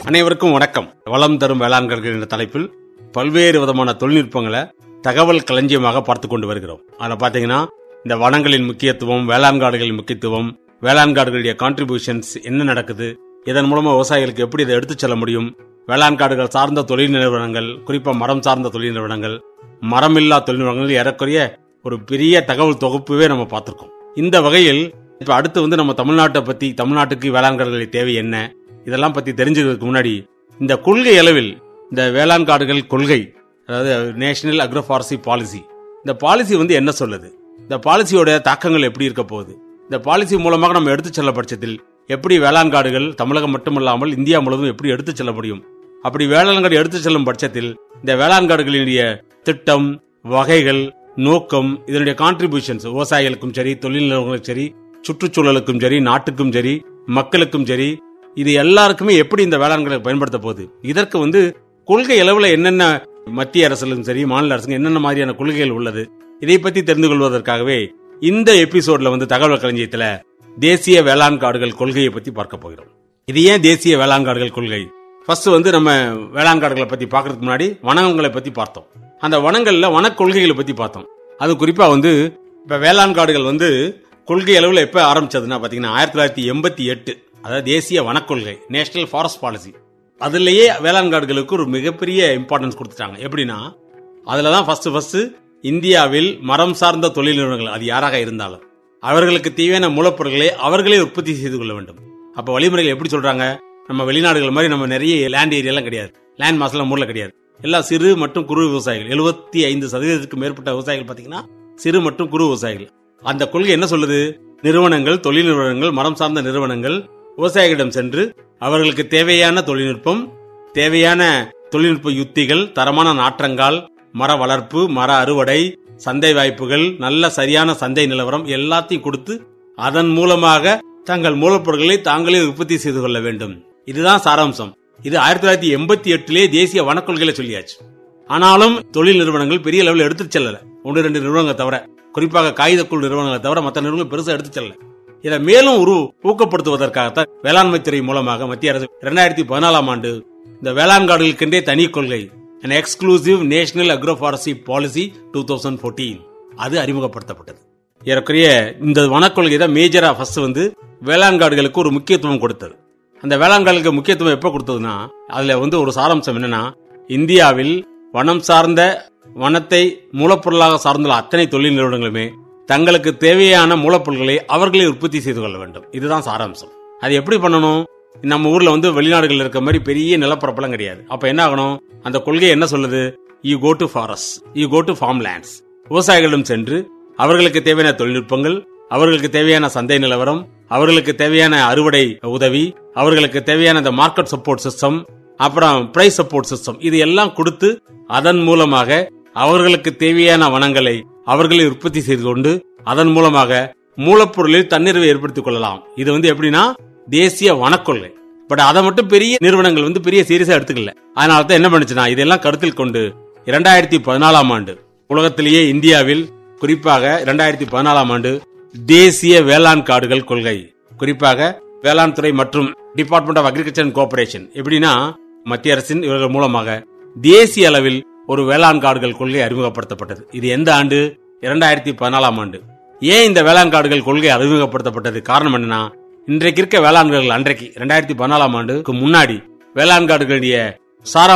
அனைவருக்கும் வணக்கம் வளம் தரும் வேளாண்கள் என்ற தலைப்பில் பல்வேறு விதமான தொழில்நுட்பங்களை தகவல் களஞ்சியமாக பார்த்து கொண்டு வருகிறோம் அதில் பார்த்தீங்கன்னா இந்த வனங்களின் முக்கியத்துவம் வேளாண் காடுகளின் முக்கியத்துவம் வேளாண் காடுகளுடைய கான்ட்ரிபியூஷன்ஸ் என்ன நடக்குது இதன் மூலமா விவசாயிகளுக்கு எப்படி இதை எடுத்துச் செல்ல முடியும் வேளாண் காடுகள் சார்ந்த தொழில் நிறுவனங்கள் குறிப்பா மரம் சார்ந்த தொழில் நிறுவனங்கள் மரமில்லா தொழில் நிறுவனங்கள் ஏறக்குறைய ஒரு பெரிய தகவல் தொகுப்புவே நம்ம பார்த்திருக்கோம் இந்த வகையில் இப்ப அடுத்து வந்து நம்ம தமிழ்நாட்டை பத்தி தமிழ்நாட்டுக்கு வேளாண் காடுகளின் தேவை என்ன இதெல்லாம் பத்தி தெரிஞ்சுக்கிறதுக்கு முன்னாடி இந்த கொள்கை அளவில் இந்த வேளாண் காடுகள் கொள்கை அதாவது நேஷனல் அக்ரோஃபாரஸ்ட்ரி பாலிசி இந்த பாலிசி வந்து என்ன சொல்லுது இந்த பாலிசியோட தாக்கங்கள் எப்படி இருக்க போகுது இந்த பாலிசி மூலமாக நம்ம எடுத்துச் செல்ல பட்சத்தில் எப்படி வேளாண் காடுகள் தமிழகம் மட்டுமல்லாமல் இந்தியா முழுவதும் எப்படி எடுத்துச் செல்ல முடியும் அப்படி வேளாண் காடு எடுத்துச் செல்லும் பட்சத்தில் இந்த வேளாண் காடுகளினுடைய திட்டம் வகைகள் நோக்கம் இதனுடைய கான்ட்ரிபியூஷன்ஸ் விவசாயிகளுக்கும் சரி தொழில் நிறுவனங்களுக்கும் சரி சுற்றுச்சூழலுக்கும் சரி நாட்டுக்கும் சரி மக்களுக்கும் சரி இது எல்லாருக்குமே எப்படி இந்த வேளாண்களை பயன்படுத்த போகுது இதற்கு வந்து கொள்கை அளவில் என்னென்ன மத்திய அரசுலும் சரி மாநில அரசுங்க என்னென்ன மாதிரியான கொள்கைகள் உள்ளது இதை பத்தி தெரிந்து கொள்வதற்காகவே இந்த எபிசோட்ல வந்து தகவல் களஞ்சியத்துல தேசிய வேளாண் காடுகள் கொள்கையை பத்தி பார்க்க போகிறோம் இது ஏன் தேசிய வேளாண் காடுகள் கொள்கை ஃபர்ஸ்ட் வந்து நம்ம வேளாண் காடுகளை பத்தி பார்க்கறதுக்கு முன்னாடி வனங்களை பத்தி பார்த்தோம் அந்த வனங்கள்ல வன கொள்கைகளை பத்தி பார்த்தோம் அது குறிப்பா வந்து இப்ப வேளாண் காடுகள் வந்து கொள்கை அளவில் எப்ப ஆரம்பிச்சதுன்னா பாத்தீங்கன்னா ஆயிரத்தி தொள்ளாயிரத்தி எண்பத்தி எட்டு அதாவது தேசிய வனக்கொள்கை நேஷனல் ஃபாரஸ்ட் பாலிசி அதுலயே வேளாண் காடுகளுக்கு ஒரு மிகப்பெரிய இம்பார்ட்டன்ஸ் கொடுத்துட்டாங்க எப்படின்னா அதுல தான் ஃபர்ஸ்ட் ஃபர்ஸ்ட் இந்தியாவில் மரம் சார்ந்த தொழில் நிறுவனங்கள் அது யாராக இருந்தாலும் அவர்களுக்கு தேவையான மூலப்பொருட்களை அவர்களே உற்பத்தி செய்து கொள்ள வேண்டும் அப்ப வழிமுறைகள் எப்படி சொல்றாங்க நம்ம வெளிநாடுகள் மாதிரி நம்ம நிறைய லேண்ட் ஏரியாலாம் கிடையாது லேண்ட் மாசெல்லாம் ஊர்ல கிடையாது எல்லாம் சிறு மற்றும் குறு விவசாயிகள் எழுபத்தி ஐந்து சதவீதத்துக்கு மேற்பட்ட விவசாயிகள் பாத்தீங்கன்னா சிறு மற்றும் குறு விவசாயிகள் அந்த கொள்கை என்ன சொல்லுது நிறுவனங்கள் தொழில் நிறுவனங்கள் மரம் சார்ந்த நிறுவனங்கள் விவசாயிகளிடம் சென்று அவர்களுக்கு தேவையான தொழில்நுட்பம் தேவையான தொழில்நுட்ப யுத்திகள் தரமான நாற்றங்கால் மர வளர்ப்பு மர அறுவடை சந்தை வாய்ப்புகள் நல்ல சரியான சந்தை நிலவரம் எல்லாத்தையும் கொடுத்து அதன் மூலமாக தங்கள் மூலப்பொருட்களை தாங்களே உற்பத்தி செய்து கொள்ள வேண்டும் இதுதான் சாராம்சம் இது ஆயிரத்தி தொள்ளாயிரத்தி எண்பத்தி எட்டுலே தேசிய வனக்கொள்கையில சொல்லியாச்சு ஆனாலும் தொழில் நிறுவனங்கள் பெரிய லெவலில் எடுத்துச் செல்லல ஒன்று ரெண்டு நிறுவனங்களை தவிர குறிப்பாக காகிதக்குள் நிறுவனங்களை தவிர மற்ற நிறுவனங்கள் பெருசா எடுத்துச் செல்லல இதை மேலும் ஒரு ஊக்கப்படுத்துவதற்காகத்தான் வேளாண்மை துறை மூலமாக மத்திய அரசு இரண்டாயிரத்தி பதினாலாம் ஆண்டு இந்த வேளாண் காடுகளுக்கென்றே தனி கொள்கை an exclusive national agroforestry policy two thousand fourteen அது அறிமுகப்படுத்தப்பட்டது ஏறக்குறைய இந்த வனக்கொள்கை தான் மேஜரா ஃபர்ஸ்ட் வந்து வேளாண் காடுகளுக்கு ஒரு முக்கியத்துவம் கொடுத்தது அந்த வேளாண் காடுகளுக்கு முக்கியத்துவம் எப்ப கொடுத்ததுன்னா அதுல வந்து ஒரு சாராம்சம் என்னன்னா இந்தியாவில் வனம் சார்ந்த வனத்தை மூலப்பொருளாக சார்ந்துள்ள அத்தனை தொழில் நிறுவனங்களுமே தங்களுக்கு தேவையான மூலப்பொருட்களை அவர்களே உற்பத்தி செய்து கொள்ள வேண்டும் இதுதான் சாராம்சம் அது எப்படி பண்ணணும் நம்ம ஊர்ல வந்து வெளிநாடுகள் இருக்க மாதிரி பெரிய நிலப்பரப்பெல்லாம் கிடையாது அப்ப என்ன ஆகணும் அந்த கொள்கை என்ன சொல்லுது you go to forest you go to farm lands விவசாயிகளிடம் சென்று அவர்களுக்கு தேவையான தொழில்நுட்பங்கள் அவர்களுக்கு தேவையான சந்தை நிலவரம் அவர்களுக்கு தேவையான அறுவடை உதவி அவர்களுக்கு தேவையான இந்த மார்க்கெட் சப்போர்ட் சிஸ்டம் அப்புறம் பிரைஸ் சப்போர்ட் சிஸ்டம் இது எல்லாம் கொடுத்து அதன் மூலமாக அவர்களுக்கு தேவையான வனங்களை அவர்களே உற்பத்தி செய்து கொண்டு அதன் மூலமாக மூலப்பொருளில் தன்னிறைவை ஏற்படுத்திக் கொள்ளலாம் இது வந்து எப்படின்னா தேசிய வனக்கொள்கை பட் அதை மட்டும் பெரிய நிறுவனங்கள் வந்து பெரிய சீரியஸா எடுத்துக்கல அதனால தான் என்ன பண்ணுச்சுன்னா இதெல்லாம் கருத்தில் கொண்டு இரண்டாயிரத்தி பதினாலாம் ஆண்டு உலகத்திலேயே இந்தியாவில் குறிப்பாக இரண்டாயிரத்தி பதினாலாம் ஆண்டு தேசிய வேளாண் காடுகள் கொள்கை குறிப்பாக வேளாண் துறை மற்றும் department of agriculture and cooperation எப்படின்னா மத்திய அரசின் இவர்கள் மூலமாக தேசிய அளவில் ஒரு வேளாண் காடுகள் கொள்கை அறிமுகப்படுத்தப்பட்டது இது எந்த ஆண்டு இரண்டாயிரத்தி பதினாலாம் ஆண்டு ஏன் இந்த வேளாண் காடுகள் கொள்கை அறிமுகப்படுத்தப்பட்டது காரணம் என்னன்னா இன்றைக்கு இருக்க வேளாண் காடுகள் அன்றைக்கு இரண்டாயிரத்தி பதினாலாம் ஆண்டுக்கு முன்னாடி வேளாண் காடுகளுடைய சாரா